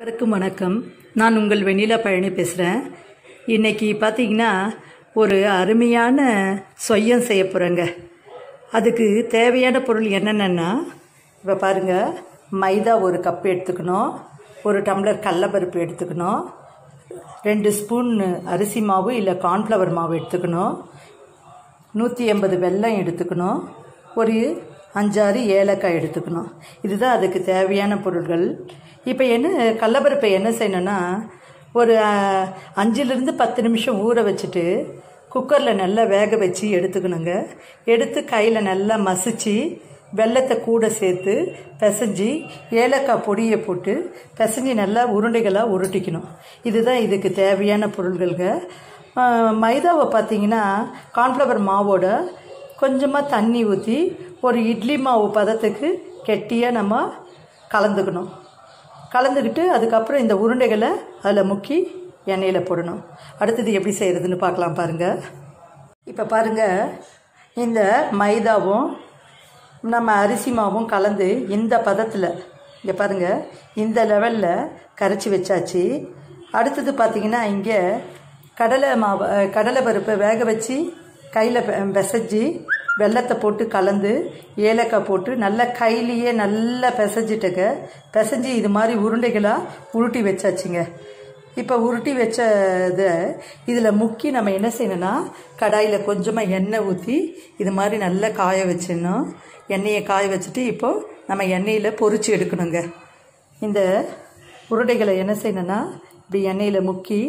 எல்லாருக்கும் வணக்கம் நான் உங்கள் வெண்ணிலா பழனி பேசுகிறேன் இன்னைக்கு பார்த்தீங்கன்னா ஒரு அருமையான சொய்யம் செய்ய போகிறேங்க அதுக்கு தேவையான பொருள் என்னென்னா இப்போ பாருங்கள் மைதா ஒரு கப் எடுத்துக்கணும் ஒரு டம்ளர் கடலப்பருப்பு எடுத்துக்கணும் ரெண்டு ஸ்பூன் அரிசி மாவு இல்லை கார்ன்ஃப்ளவர் மாவு எடுத்துக்கணும் நூற்றி எண்பது வெல்லம் எடுத்துக்கணும் ஒரு அஞ்சாறு ஏலக்காய் எடுத்துக்கணும் இதுதான் அதுக்கு தேவையான பொருட்கள் இப்போ என்ன கடலப்பருப்பை என்ன செய்யணும்னா ஒரு அஹ், அஞ்சுலேருந்து பத்து நிமிஷம் ஊற வச்சுட்டு குக்கரில் நல்லா வேக வச்சு எடுத்துக்கணுங்க எடுத்து கையில் நல்லா மசிச்சு வெல்லத்தை கூட சேர்த்து பிசைஞ்சு ஏலக்காய் பொடியை போட்டு பிசைஞ்சு நல்லா உருண்டைகளாக உருட்டிக்கணும் இதுதான் இதுக்கு தேவையான பொருள்கள்ங்க ஆஹ் மைதாவை பார்த்தீங்கன்னா கார்ன்ஃப்ளவர் மாவோட கொஞ்சமாக தண்ணி ஊற்றி ஒரு இட்லி மாவு பதத்துக்கு கெட்டியாக நம்ம கலந்துக்கணும் கலந்துக்கிட்டு அதுக்கப்புறம் இந்த உருண்டைகளை அதில் முக்கி எண்ணெயில் போடணும் அடுத்தது எப்படி செய்கிறதுன்னு பார்க்கலாம் பாருங்கள் இப்போ பாருங்கள் இந்த மைதாவும் நம்ம அரிசி மாவும் கலந்து இந்த பதத்தில் இங்கே பாருங்கள் இந்த லெவலில் கரைச்சி வச்சாச்சு அடுத்தது பார்த்தீங்கன்னா இங்கே கடலை மாவு அஹ், கடலை பருப்பை வேக வச்சு கையில் பிசைஞ்சு வெல்லத்தை போட்டு கலந்து ஏலக்காய் போட்டு நல்லா கையிலேயே நல்லா பிசைஞ்சிட்டுங்க பிசைஞ்சு இது மாதிரி உருண்டைகளாக உருட்டி வச்சாச்சுங்க இப்போ உருட்டி வச்ச இதை இதில் முக்கி நம்ம என்ன செய்யணும்னா கடாயில் கொஞ்சமாக எண்ணெய் ஊற்றி இது மாதிரி நல்லா காய வச்சிடணும் எண்ணெயை காய வச்சுட்டு இப்போது நம்ம எண்ணெயில் பொரிச்சு எடுக்கணுங்க இந்த உருண்டைகளை என்ன செய்யணும்னா இப்படி எண்ணெயில் முக்கி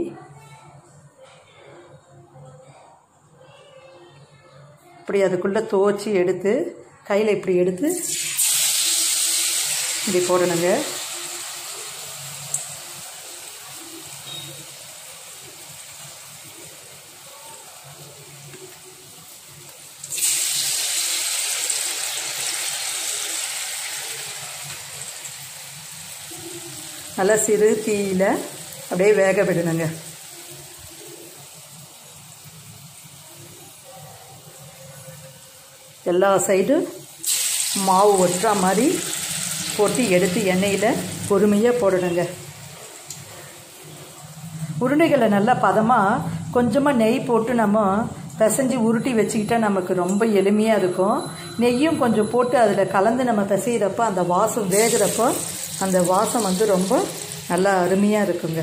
இப்படி அதுக்குள்ளே துவச்சி எடுத்து கையில் இப்படி எடுத்து இப்படி போடணுங்க நல்லா சிறு தீயில அப்படியே வேக விடணுங்க எல்லா சைடும் மாவு ஒட்டுற மாதிரி போட்டு எடுத்து எண்ணெயில் பொறுமையாக போடணுங்க உருண்டைகளை நல்லா பதமாக கொஞ்சமாக நெய் போட்டு நம்ம பிசைஞ்சு உருட்டி வச்சுக்கிட்டா நமக்கு ரொம்ப எளிமையாக இருக்கும் நெய்யும் கொஞ்சம் போட்டு அதில் கலந்து நம்ம பிசைகிறப்ப அந்த வாசம் வேகிறப்போ அந்த வாசம் வந்து ரொம்ப நல்லா அருமையாக இருக்குங்க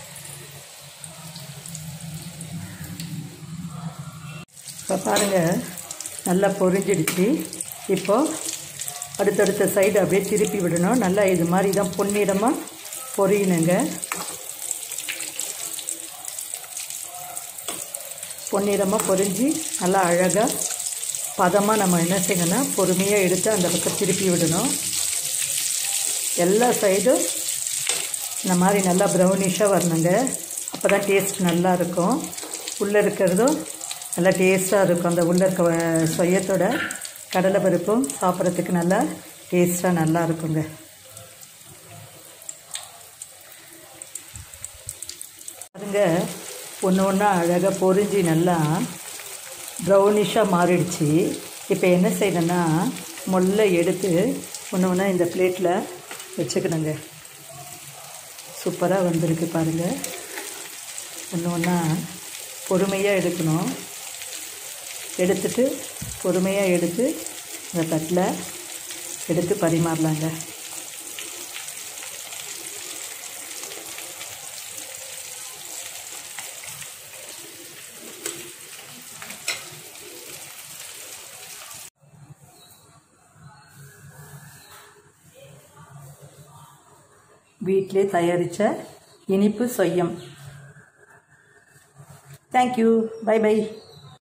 இப்போ பாருங்கள் நல்லா பொரிஞ்சிடுச்சு இப்போது அடுத்தடுத்த சைடு அப்படியே திருப்பி விடணும் நல்லா இது மாதிரி தான் பொன்னிறமாக பொரியணுங்க பொன்னிறமாக பொரிஞ்சு நல்லா அழகாக பதமாக நம்ம என்ன செய்யணும்னா பொறுமையாக எடுத்து அந்த பக்கம் திருப்பி விடணும் எல்லா சைடும் இந்த மாதிரி நல்லா ப்ரௌனிஷாக வரணுங்க அப்போ தான் டேஸ்ட் நல்லா இருக்கும் உள்ளே இருக்கிறதும் நல்லா டேஸ்ட்டாக இருக்கும் அந்த உள்ளே இருக்க அஹ், சொய்யத்தோட கடலை பருப்பும் சாப்பிட்றதுக்கு நல்லா டேஸ்ட்டாக நல்லா இருக்குங்க பாருங்க ஒன்று ஒன்றா அழகாக பொரிஞ்சு நல்லா ப்ரௌனிஷாக மாறிடுச்சு இப்போ என்ன செய்யணும்னா முல்லை எடுத்து ஒன்று ஒன்றா இந்த பிளேட்டில் வச்சுக்கணுங்க சூப்பராக வந்திருக்கு பாருங்கள் ஒன்று ஒன்றா பொறுமையாக எடுக்கணும் எடுத்துட்டு பொறுமையாக எடுத்து இந்த தட்டில் எடுத்து பரிமாறலாங்க வீட்டிலே தயாரித்த இனிப்பு சொய்யம் தேங்க்யூ பை பை